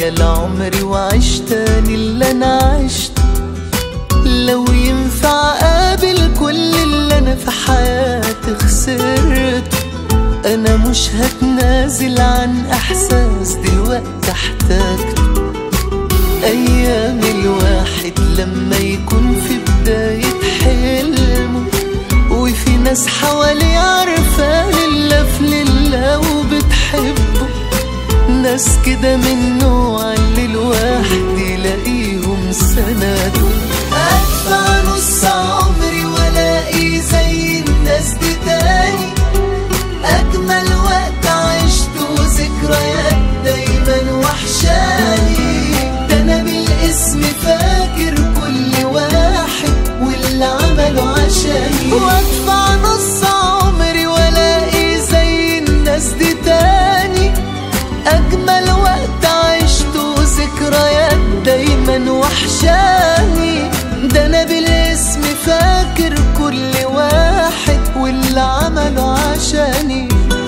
خيال عمري وعشت تاني اللي انا عشته لو ينفع اقابل كل اللي انا في حياتي خسرته انا مش هتنازل عن احساس دلوقتي احتاجته ايام الواحد لما يكون في بداية حلمه وفي ناس حواليه عارفة لله في لله وبتحبه ناس كده من نوع اللي الواحد يلاقيهم سنده ادفع نص عمري والاقي زي الناس دي تاني اجمل وقت عشته ذكريات دايما وحشاني ده انا بالاسم فاكر كل واحد واللي عمله عشاني وادفع نص عمري والاقي زي الناس دي تاني اجمل وقت عشته ذكريات دايما وحشاني ده انا بالاسم فاكر كل واحد واللي عمله عشاني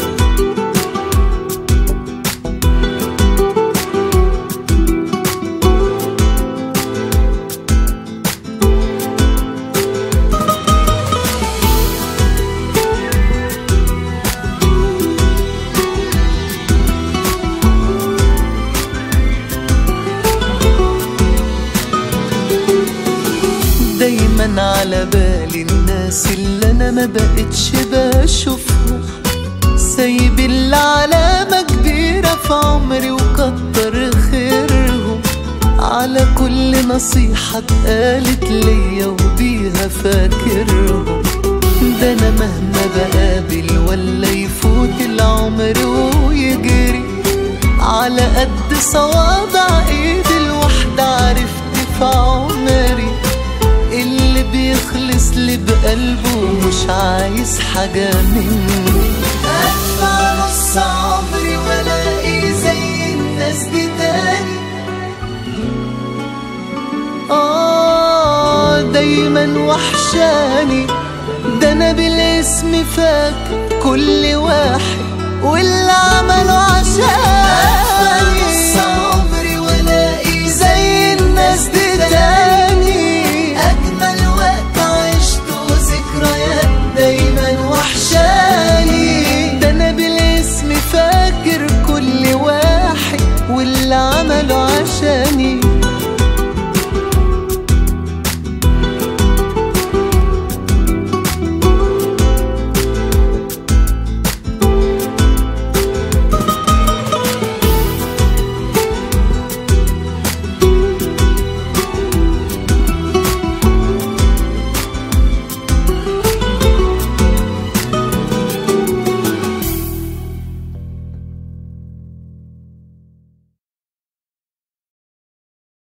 دايما على بالي الناس اللي انا ما بقتش بشوفهم سايب اللي علامة كبيرة في عمري وكتر خيرهم على كل نصيحة اتقالت ليا وبيها فاكرهم ده انا مهما بقابل ولا يفوت العمر ويجري على قد صوابع ايدي الواحدة عرفت في عمري اللي بيخلص لي بقلبه مش عايز حاجة مني أدفع نص عمري والاقي زي الناس دي تاني آه دايما وحشاني ده أنا بالاسم فاكر كل واحد واللي عمله عشاني نص عمري والاقي زي الناس دي تاني أجمل وقت عشته ذكريات دايما وحشاني ده أنا بالاسم فاكر كل واحد واللي عمله عشاني